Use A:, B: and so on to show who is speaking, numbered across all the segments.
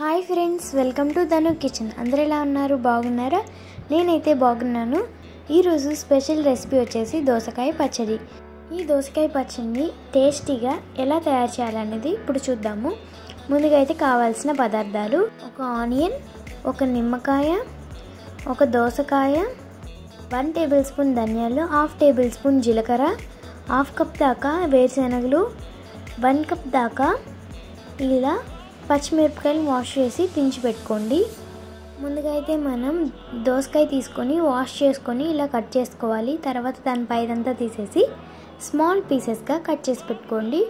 A: hi friends welcome to Dhanu kitchen అందరు ఎలా ఉన్నారు బాగున్నారా నేనైతే బాగున్నాను ఈరోజు స్పెషల్ రెసిపీ వచ్చేసి దోసకాయ పచ్చడి ఈ దోసకాయ పచ్చడిని టేస్టీగా ఎలా తయారు చేయాలనేది ఇప్పుడు చూద్దాము ముందుగా అయితే కావాల్సిన పదార్థాలు ఒక ఆనియన్ ఒక నిమ్మకాయ ఒక దోసకాయ వన్ టేబుల్ స్పూన్ ధనియాలు హాఫ్ టేబుల్ స్పూన్ జీలకర్ర హాఫ్ కప్ దాకా వేరుశనగలు వన్ కప్ దాకా ఇలా పచ్చిమిరపకాయలు వాష్ చేసి తుంచి పెట్టుకోండి ముందుగా అయితే మనం దోసకాయ తీసుకొని వాష్ చేసుకొని ఇలా కట్ చేసుకోవాలి తర్వాత దాని పైదంతా తీసేసి స్మాల్ పీసెస్గా కట్ చేసి పెట్టుకోండి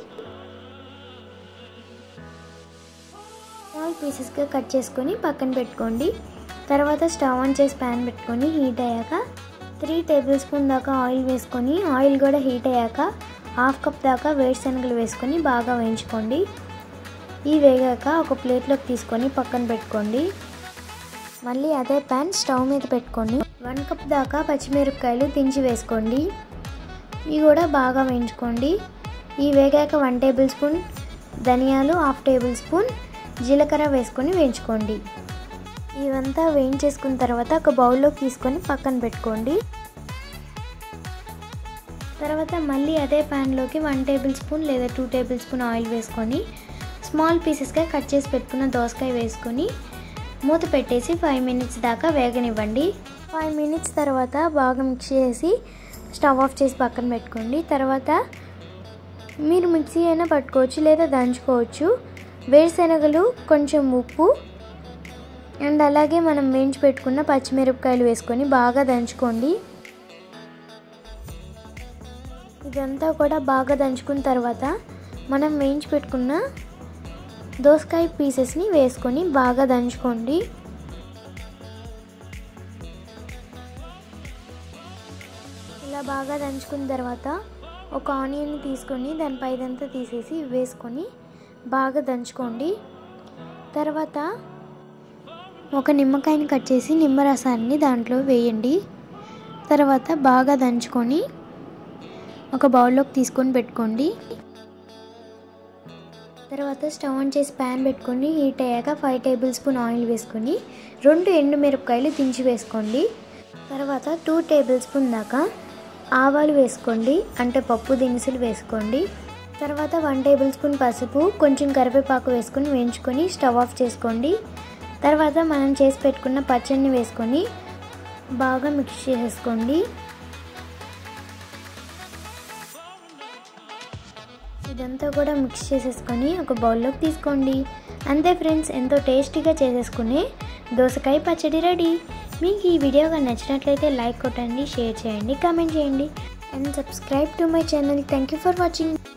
A: స్మాల్ పీసెస్గా కట్ చేసుకొని పక్కన పెట్టుకోండి తర్వాత స్టవ్ ఆన్ చేసి ప్యాన్ పెట్టుకొని హీట్ అయ్యాక త్రీ టేబుల్ స్పూన్ దాకా ఆయిల్ వేసుకొని ఆయిల్ కూడా హీట్ అయ్యాక హాఫ్ కప్ దాకా వేరుశనగలు వేసుకొని బాగా వేయించుకోండి ఈ వేగాక ఒక ప్లేట్లోకి తీసుకొని పక్కన పెట్టుకోండి మళ్ళీ అదే ప్యాన్ స్టవ్ మీద పెట్టుకొని వన్ కప్ దాకా పచ్చిమిరపకాయలు దించి వేసుకోండి ఇవి కూడా బాగా వేయించుకోండి ఈ వేగాక వన్ టేబుల్ స్పూన్ ధనియాలు హాఫ్ టేబుల్ స్పూన్ జీలకర్ర వేసుకొని వేయించుకోండి ఇవంతా వేయించేసుకున్న తర్వాత ఒక బౌల్లోకి తీసుకొని పక్కన పెట్టుకోండి తర్వాత మళ్ళీ అదే ప్యాన్లోకి వన్ టేబుల్ స్పూన్ లేదా టూ టేబుల్ స్పూన్ ఆయిల్ వేసుకొని స్మాల్ పీసెస్గా కట్ చేసి పెట్టుకున్న దోసకాయ వేసుకొని మూత పెట్టేసి ఫైవ్ మినిట్స్ దాకా వేగనివ్వండి ఫైవ్ మినిట్స్ తర్వాత బాగా మిక్స్ చేసి స్టవ్ ఆఫ్ చేసి పక్కన పెట్టుకోండి తర్వాత మీరు మిక్సీ అయినా పట్టుకోవచ్చు లేదా దంచుకోవచ్చు వేరుశనగలు కొంచెం ఉప్పు అండ్ అలాగే మనం వేయించి పెట్టుకున్న పచ్చిమిరపకాయలు వేసుకొని బాగా దంచుకోండి ఇదంతా కూడా బాగా దంచుకున్న తర్వాత మనం వేయించి పెట్టుకున్న దోసకాయ పీసెస్ని వేసుకొని బాగా దంచుకోండి ఇలా బాగా దంచుకున్న తర్వాత ఒక ఆనియన్ తీసుకొని దానిపై ఇదంతా తీసేసి వేసుకొని బాగా దంచుకోండి తర్వాత ఒక నిమ్మకాయని కట్ చేసి నిమ్మరసాన్ని దాంట్లో వేయండి తర్వాత బాగా దంచుకొని ఒక బౌల్లోకి తీసుకొని పెట్టుకోండి తర్వాత స్టవ్ ఆన్ చేసి ప్యాన్ పెట్టుకొని హీట్ అయ్యాక ఫైవ్ టేబుల్ స్పూన్ ఆయిల్ వేసుకొని రెండు ఎండు మిరపకాయలు దించి వేసుకోండి తర్వాత టూ టేబుల్ స్పూన్ దాకా ఆవాలు వేసుకోండి అంటే పప్పు దినుసులు వేసుకోండి తర్వాత వన్ టేబుల్ స్పూన్ పసుపు కొంచెం కరివేపాకు వేసుకొని వేయించుకొని స్టవ్ ఆఫ్ చేసుకోండి తర్వాత మనం చేసి పెట్టుకున్న పచ్చడిని వేసుకొని బాగా మిక్స్ చేసేసుకోండి ఇదంతా కూడా మిక్స్ చేసేసుకొని ఒక బౌల్లోకి తీసుకోండి అంతే ఫ్రెండ్స్ ఎంతో టేస్టీగా చేసేసుకునే దోసకాయ పచ్చడి రెడీ మీకు ఈ వీడియో కానీ నచ్చినట్లయితే లైక్ కొట్టండి షేర్ చేయండి కామెంట్ చేయండి and subscribe to my channel thank you for watching